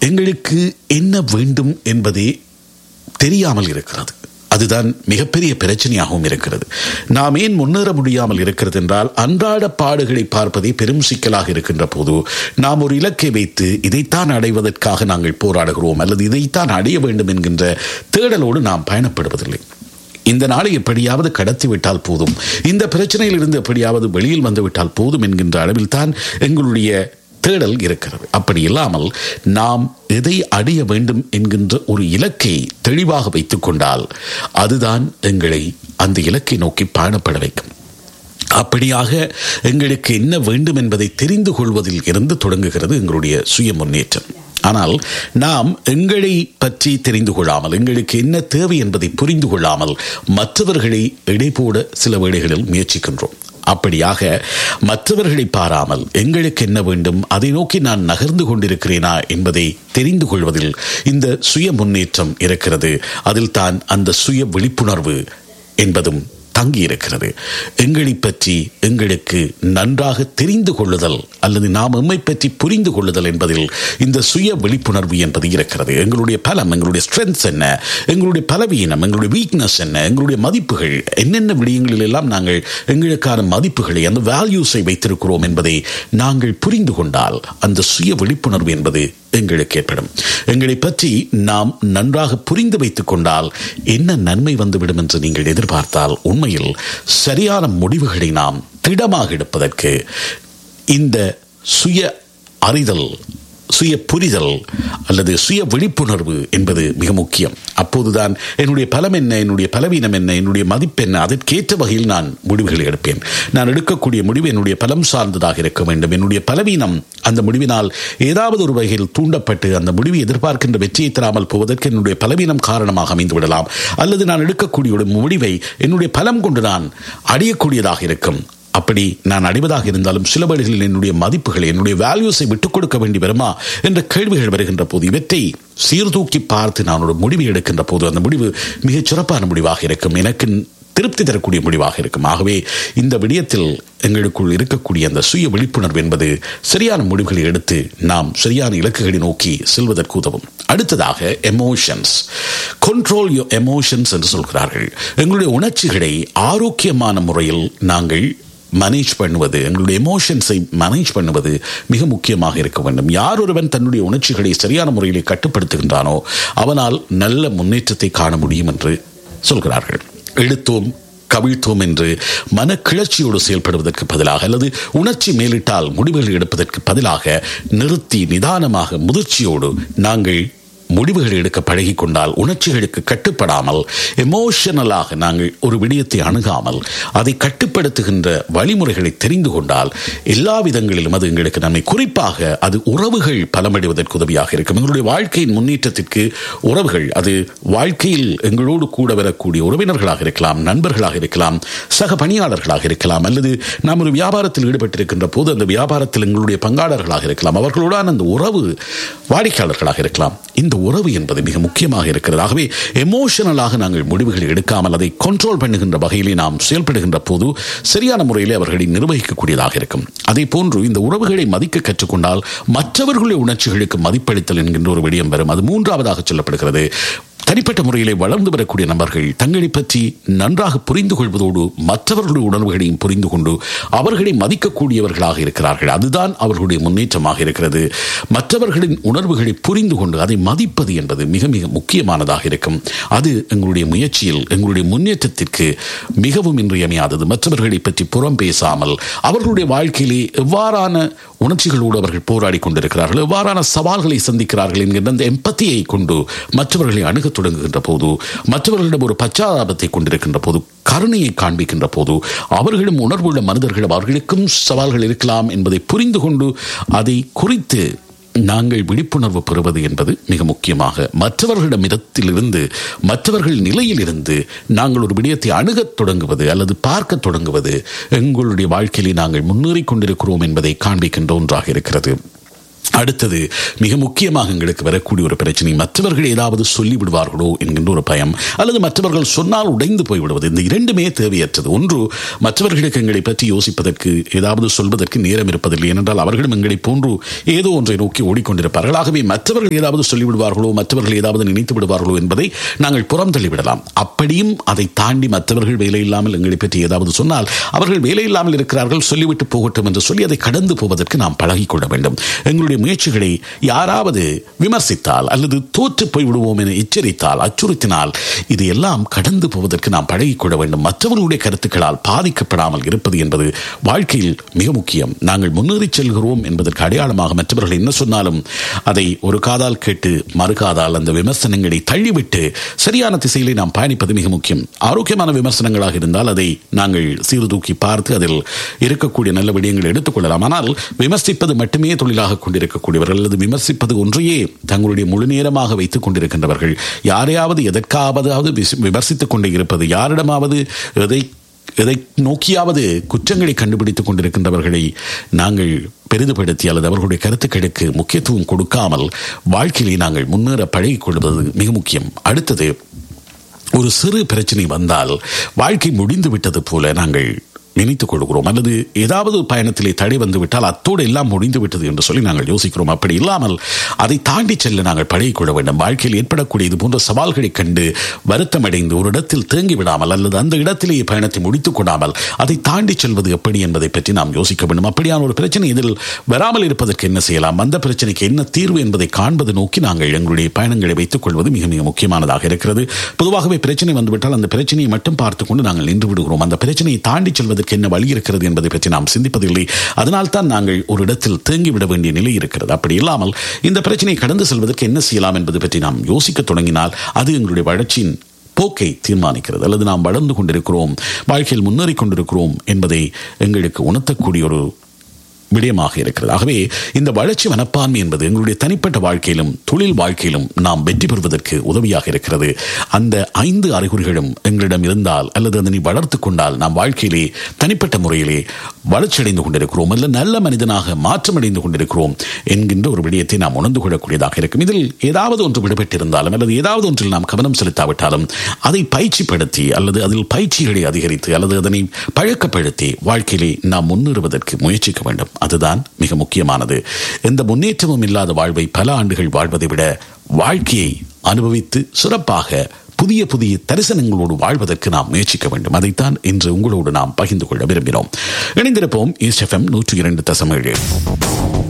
எங்களுக்கு என்ன வேண்டும் என்பதே தெரியாமல் இருக்கிறது அதுதான் மிகப்பெரிய பிரச்சனையாகவும் இருக்கிறது நாம் ஏன் முன்னேற முடியாமல் இருக்கிறது என்றால் அன்றாட பாடுகளை பார்ப்பதே பெரும் சிக்கலாக இருக்கின்ற போது நாம் ஒரு இலக்கை வைத்து இதைத்தான் அடைவதற்காக நாங்கள் போராடுகிறோம் அல்லது இதைத்தான் அடைய வேண்டும் என்கின்ற தேடலோடு நாம் பயணப்படுவதில்லை இந்த நாளை எப்படியாவது கடத்தி விட்டால் போதும் இந்த பிரச்சனையிலிருந்து எப்படியாவது வெளியில் வந்து விட்டால் போதும் என்கின்ற அளவில் தான் எங்களுடைய தேடல் இருக்கிறது அப்படி இல்லாமல் நாம் எதை அடைய வேண்டும் என்கின்ற ஒரு இலக்கை தெளிவாக வைத்துக் கொண்டால் அதுதான் எங்களை அந்த இலக்கை நோக்கி பயணப்பட வைக்கும் அப்படியாக எங்களுக்கு என்ன வேண்டும் என்பதை தெரிந்து கொள்வதில் இருந்து தொடங்குகிறது எங்களுடைய சுய முன்னேற்றம் ஆனால் நாம் எங்களை பற்றி தெரிந்து கொள்ளாமல் எங்களுக்கு என்ன தேவை என்பதை புரிந்து கொள்ளாமல் மற்றவர்களை இடைபோட சில வேளைகளில் முயற்சிக்கின்றோம் அப்படியாக மற்றவர்களை பாராமல் எங்களுக்கு என்ன வேண்டும் அதை நோக்கி நான் நகர்ந்து கொண்டிருக்கிறேனா என்பதை தெரிந்து கொள்வதில் இந்த சுய முன்னேற்றம் இருக்கிறது அதில் தான் அந்த சுய விழிப்புணர்வு என்பதும் தங்கி இருக்கிறது எங்களை பற்றி எங்களுக்கு நன்றாக தெரிந்து கொள்ளுதல் அல்லது நாம் எம்மை பற்றி புரிந்து கொள்ளுதல் என்பதில் இந்த சுய விழிப்புணர்வு என்பது இருக்கிறது எங்களுடைய பலம் எங்களுடைய ஸ்ட்ரென்த்ஸ் என்ன எங்களுடைய பலவீனம் எங்களுடைய வீக்னஸ் என்ன எங்களுடைய மதிப்புகள் என்னென்ன விடயங்களில் எல்லாம் நாங்கள் எங்களுக்கான மதிப்புகளை அந்த வேல்யூஸை வைத்திருக்கிறோம் என்பதை நாங்கள் புரிந்து கொண்டால் அந்த சுய விழிப்புணர்வு என்பது எங்களுக்கு ஏற்படும் எங்களை பற்றி நாம் நன்றாக புரிந்து வைத்துக் கொண்டால் என்ன நன்மை வந்துவிடும் என்று நீங்கள் எதிர்பார்த்தால் உண்மையில் சரியான முடிவுகளை நாம் திடமாக எடுப்பதற்கு இந்த சுய அறிதல் சுய புரிதல் அல்லது சுய விழிப்புணர்வு என்பது மிக முக்கியம் அப்போதுதான் என்னுடைய பலம் என்ன என்னுடைய பலவீனம் என்ன என்னுடைய மதிப்பு என்ன அதற்கேற்ற வகையில் நான் முடிவுகளை எடுப்பேன் நான் எடுக்கக்கூடிய முடிவு என்னுடைய பலம் சார்ந்ததாக இருக்க வேண்டும் என்னுடைய பலவீனம் அந்த முடிவினால் ஏதாவது ஒரு வகையில் தூண்டப்பட்டு அந்த முடிவு எதிர்பார்க்கின்ற வெற்றியை தராமல் போவதற்கு என்னுடைய பலவீனம் காரணமாக அமைந்து விடலாம் அல்லது நான் எடுக்கக்கூடிய ஒரு முடிவை என்னுடைய பலம் கொண்டு நான் அடையக்கூடியதாக இருக்கும் அப்படி நான் அடைவதாக இருந்தாலும் சில வழிகளில் என்னுடைய மதிப்புகளை என்னுடைய வேல்யூஸை விட்டுக் கொடுக்க வேண்டி வருமா என்ற கேள்விகள் வருகின்ற போது இவற்றை சீர்தூக்கி பார்த்து நான் ஒரு முடிவை எடுக்கின்ற போது அந்த முடிவு மிகச் சிறப்பான முடிவாக இருக்கும் எனக்கு திருப்தி தரக்கூடிய முடிவாக இருக்கும் ஆகவே இந்த விடயத்தில் எங்களுக்குள் இருக்கக்கூடிய அந்த சுய விழிப்புணர்வு என்பது சரியான முடிவுகளை எடுத்து நாம் சரியான இலக்குகளை நோக்கி செல்வதற்கு உதவும் அடுத்ததாக எமோஷன்ஸ் கண்ட்ரோல் யோ எமோஷன்ஸ் என்று சொல்கிறார்கள் எங்களுடைய உணர்ச்சிகளை ஆரோக்கியமான முறையில் நாங்கள் மேனேஜ் பண்ணுவது எங்களுடைய எமோஷன்ஸை மேனேஜ் பண்ணுவது மிக முக்கியமாக இருக்க வேண்டும் யார் ஒருவன் தன்னுடைய உணர்ச்சிகளை சரியான முறையில் கட்டுப்படுத்துகின்றானோ அவனால் நல்ல முன்னேற்றத்தை காண முடியும் என்று சொல்கிறார்கள் எடுத்தோம் கவிழ்த்தோம் என்று மனக்கிளர்ச்சியோடு செயல்படுவதற்கு பதிலாக அல்லது உணர்ச்சி மேலிட்டால் முடிவுகள் எடுப்பதற்கு பதிலாக நிறுத்தி நிதானமாக முதிர்ச்சியோடு நாங்கள் முடிவுகள் எடுக்க பழகி கொண்டால் உணர்ச்சிகளுக்கு கட்டுப்படாமல் எமோஷனலாக நாங்கள் ஒரு விடயத்தை அணுகாமல் அதை கட்டுப்படுத்துகின்ற வழிமுறைகளை தெரிந்து கொண்டால் எல்லா விதங்களிலும் அது எங்களுக்கு நன்மை குறிப்பாக அது உறவுகள் பலமடைவதற்கு உதவியாக இருக்கும் எங்களுடைய வாழ்க்கையின் முன்னேற்றத்திற்கு உறவுகள் அது வாழ்க்கையில் எங்களோடு கூட வரக்கூடிய உறவினர்களாக இருக்கலாம் நண்பர்களாக இருக்கலாம் சக பணியாளர்களாக இருக்கலாம் அல்லது நாம் ஒரு வியாபாரத்தில் ஈடுபட்டிருக்கின்ற போது அந்த வியாபாரத்தில் எங்களுடைய பங்காளர்களாக இருக்கலாம் அவர்களோடான அந்த உறவு வாடிக்கையாளர்களாக இருக்கலாம் இந்த உறவு என்பது மிக முக்கியமாக இருக்கிறது ஆகவே எமோஷனலாக நாங்கள் முடிவுகளை எடுக்காமல் அதை கண்ட்ரோல் பண்ணுகின்ற வகையிலே நாம் செயல்படுகின்ற போது சரியான முறையிலே அவர்களை நிர்வகிக்கக்கூடியதாக இருக்கும் அதே போன்று இந்த உறவுகளை மதிக்க கற்றுக்கொண்டால் மற்றவர்களுடைய உணர்ச்சிகளுக்கு மதிப்பளித்தல் என்கின்ற ஒரு விடயம் வரும் அது மூன்றாவதாக சொல்லப்படுகிறது தனிப்பட்ட முறையிலே வளர்ந்து வரக்கூடிய நபர்கள் தங்களை பற்றி நன்றாக புரிந்து கொள்வதோடு மற்றவர்களுடைய உணர்வுகளையும் புரிந்து கொண்டு அவர்களை மதிக்கக்கூடியவர்களாக இருக்கிறார்கள் அதுதான் அவர்களுடைய முன்னேற்றமாக இருக்கிறது மற்றவர்களின் உணர்வுகளை புரிந்து கொண்டு அதை மதிப்பது என்பது மிக மிக முக்கியமானதாக இருக்கும் அது எங்களுடைய முயற்சியில் எங்களுடைய முன்னேற்றத்திற்கு மிகவும் இன்றியமையாதது மற்றவர்களை பற்றி புறம் பேசாமல் அவர்களுடைய வாழ்க்கையிலே எவ்வாறான உணர்ச்சிகளோடு அவர்கள் போராடி கொண்டிருக்கிறார்கள் எவ்வாறான சவால்களை சந்திக்கிறார்கள் என்கின்ற அந்த எம்பத்தியை கொண்டு மற்றவர்களை அணுகத் தொடங்குகின்ற போது மற்றவர்களிடம் ஒரு பச்சாதாபத்தை கொண்டிருக்கின்ற போது கருணையை காண்பிக்கின்ற போது அவர்களும் உணர்வுள்ள மனிதர்கள் அவர்களுக்கும் சவால்கள் இருக்கலாம் என்பதை புரிந்து கொண்டு அதை குறித்து நாங்கள் விழிப்புணர்வு பெறுவது என்பது மிக முக்கியமாக மற்றவர்களிடமிடத்திலிருந்து மற்றவர்கள் நிலையிலிருந்து நாங்கள் ஒரு விடயத்தை அணுகத் தொடங்குவது அல்லது பார்க்க தொடங்குவது எங்களுடைய வாழ்க்கையிலே நாங்கள் முன்னேறிக் கொண்டிருக்கிறோம் என்பதை காண்பிக்கின்ற ஒன்றாக இருக்கிறது அடுத்தது மிக முக்கியமாக எங்களுக்கு வரக்கூடிய ஒரு பிரச்சனை மற்றவர்கள் ஏதாவது சொல்லி விடுவார்களோ என்கின்ற ஒரு பயம் அல்லது மற்றவர்கள் சொன்னால் உடைந்து போய்விடுவது இந்த இரண்டுமே தேவையற்றது ஒன்று மற்றவர்களுக்கு எங்களை பற்றி யோசிப்பதற்கு ஏதாவது சொல்வதற்கு நேரம் இருப்பதில்லை ஏனென்றால் அவர்களும் எங்களை போன்று ஏதோ ஒன்றை நோக்கி ஓடிக்கொண்டிருப்பார்கள் ஆகவே மற்றவர்கள் ஏதாவது சொல்லிவிடுவார்களோ மற்றவர்கள் ஏதாவது நினைத்து விடுவார்களோ என்பதை நாங்கள் புறம் தள்ளிவிடலாம் அப்படியும் அதை தாண்டி மற்றவர்கள் வேலை இல்லாமல் எங்களை பற்றி ஏதாவது சொன்னால் அவர்கள் வேலை இல்லாமல் இருக்கிறார்கள் சொல்லிவிட்டு போகட்டும் என்று சொல்லி அதை கடந்து போவதற்கு நாம் பழகிக்கொள்ள வேண்டும் எங்களுடைய முயற்சிகளை யாராவது விமர்சித்தால் அல்லது தோற்று போய் விடுவோம் என எச்சரித்தால் அச்சுறுத்தினால் இது எல்லாம் கடந்து போவதற்கு நாம் பழகிக்கொள்ள வேண்டும் மற்றவர்களுடைய கருத்துக்களால் பாதிக்கப்படாமல் இருப்பது என்பது வாழ்க்கையில் மிக முக்கியம் நாங்கள் முன்னேறி செல்கிறோம் என்பதற்கு அடையாளமாக மற்றவர்கள் என்ன சொன்னாலும் அதை ஒரு காதால் கேட்டு மறுகாதால் அந்த விமர்சனங்களை தள்ளிவிட்டு சரியான திசையிலே நாம் பயணிப்பது மிக முக்கியம் ஆரோக்கியமான விமர்சனங்களாக இருந்தால் அதை நாங்கள் சீர்தூக்கி பார்த்து அதில் இருக்கக்கூடிய நல்ல விடயங்களை எடுத்துக்கொள்ளலாம் ஆனால் விமர்சிப்பது மட்டுமே தொழிலாக கொண்டிருக்கக்கூடியவர்கள் அல்லது விமர்சிப்பது ஒன்றையே தங்களுடைய முழு நேரமாக வைத்துக் கொண்டிருக்கின்றவர்கள் யாரையாவது எதற்காவதாவது விமர்சித்துக் கொண்டே இருப்பது யாரிடமாவது எதை எதை நோக்கியாவது குற்றங்களை கண்டுபிடித்துக் கொண்டிருக்கின்றவர்களை நாங்கள் பெரிதுபடுத்தி அல்லது அவர்களுடைய கருத்துக்களுக்கு முக்கியத்துவம் கொடுக்காமல் வாழ்க்கையிலே நாங்கள் முன்னேற பழகிக் கொள்வது மிக முக்கியம் அடுத்தது ஒரு சிறு பிரச்சனை வந்தால் வாழ்க்கை முடிந்து விட்டது போல நாங்கள் நினைத்துக் கொள்கிறோம் அல்லது ஏதாவது பயணத்திலே தடை வந்துவிட்டால் அத்தோடு எல்லாம் முடிந்து விட்டது என்று சொல்லி நாங்கள் யோசிக்கிறோம் அப்படி இல்லாமல் அதை தாண்டி செல்ல நாங்கள் பழகிக்கொள்ள வேண்டும் வாழ்க்கையில் ஏற்படக்கூடிய இது போன்ற சவால்களை கண்டு வருத்தமடைந்து ஒரு இடத்தில் தேங்கி விடாமல் அல்லது அந்த இடத்திலேயே பயணத்தை முடித்துக் கொள்ளாமல் அதை தாண்டி செல்வது எப்படி என்பதை பற்றி நாம் யோசிக்க வேண்டும் அப்படியான ஒரு பிரச்சனை இதில் வராமல் இருப்பதற்கு என்ன செய்யலாம் அந்த பிரச்சனைக்கு என்ன தீர்வு என்பதை காண்பது நோக்கி நாங்கள் எங்களுடைய பயணங்களை வைத்துக் கொள்வது மிக மிக முக்கியமானதாக இருக்கிறது பொதுவாகவே பிரச்சனை வந்துவிட்டால் அந்த பிரச்சனையை மட்டும் பார்த்துக் கொண்டு நாங்கள் நின்று விடுகிறோம் அந்த பிரச்சனையை தாண்டி செல்வது அதற்கு என்ன வழி இருக்கிறது என்பதை பற்றி நாம் சிந்திப்பதில்லை அதனால் தான் நாங்கள் ஒரு இடத்தில் தேங்கிவிட வேண்டிய நிலை இருக்கிறது அப்படி இல்லாமல் இந்த பிரச்சனையை கடந்து செல்வதற்கு என்ன செய்யலாம் என்பது பற்றி நாம் யோசிக்க தொடங்கினால் அது எங்களுடைய வளர்ச்சியின் போக்கை தீர்மானிக்கிறது அல்லது நாம் வளர்ந்து கொண்டிருக்கிறோம் வாழ்க்கையில் முன்னேறி கொண்டிருக்கிறோம் என்பதை எங்களுக்கு உணர்த்தக்கூடிய ஒரு விடயமாக இருக்கிறது ஆகவே இந்த வளர்ச்சி மனப்பான்மை என்பது எங்களுடைய தனிப்பட்ட வாழ்க்கையிலும் தொழில் வாழ்க்கையிலும் நாம் வெற்றி பெறுவதற்கு உதவியாக இருக்கிறது அந்த ஐந்து அறிகுறிகளும் எங்களிடம் இருந்தால் அல்லது அதனை வளர்த்து கொண்டால் நாம் வாழ்க்கையிலே தனிப்பட்ட முறையிலே வளர்ச்சியடைந்து கொண்டிருக்கிறோம் அல்ல நல்ல மனிதனாக மாற்றமடைந்து கொண்டிருக்கிறோம் என்கின்ற ஒரு விடயத்தை நாம் உணர்ந்து கொள்ளக்கூடியதாக இருக்கும் இதில் ஏதாவது ஒன்று விடுபட்டிருந்தாலும் அல்லது ஏதாவது ஒன்றில் நாம் கவனம் செலுத்தாவிட்டாலும் அதை பயிற்சிப்படுத்தி அல்லது அதில் பயிற்சிகளை அதிகரித்து அல்லது அதனை பழக்கப்படுத்தி வாழ்க்கையிலே நாம் முன்னேறுவதற்கு முயற்சிக்க வேண்டும் அதுதான் மிக முக்கியமானது எந்த முன்னேற்றமும் இல்லாத வாழ்வை பல ஆண்டுகள் வாழ்வதை விட வாழ்க்கையை அனுபவித்து சிறப்பாக புதிய புதிய தரிசனங்களோடு வாழ்வதற்கு நாம் முயற்சிக்க வேண்டும் அதைத்தான் இன்று உங்களோடு நாம் பகிர்ந்து கொள்ள விரும்பினோம் இணைந்திருப்போம் ஈஸ்ட் எஃப்எம் நூற்றி இரண்டு தசம் ஏழு